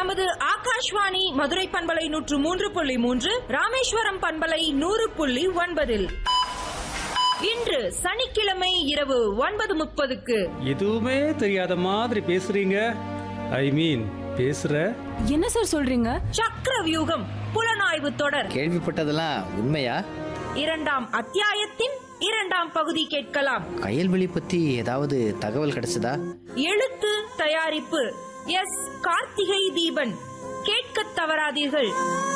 நமது ஆகாஷ்வாணி மதுரை பண்பலை நூற்று மூன்று புள்ளி மூன்று ராமேஸ்வரம் பண்பலை நூறு புள்ளி ஒன்பதில் இன்று சனிக்கிழமை இரவு ஒன்பது முப்பதுக்கு எதுவுமே தெரியாத மாதிரி பேசுறீங்க ஐ மீன் பேசுற என்ன சார் சொல்றீங்க சக்கர வியூகம் புலனாய்வு தொடர் கேள்விப்பட்டதெல்லாம் உண்மையா இரண்டாம் அத்தியாயத்தின் இரண்டாம் பகுதி கேட்கலாம் கயல்வெளி பத்தி ஏதாவது தகவல் கிடைச்சதா எழுத்து தயாரிப்பு எஸ் கார்த்திகை தீபன் கேட்கத் தவறாதீர்கள்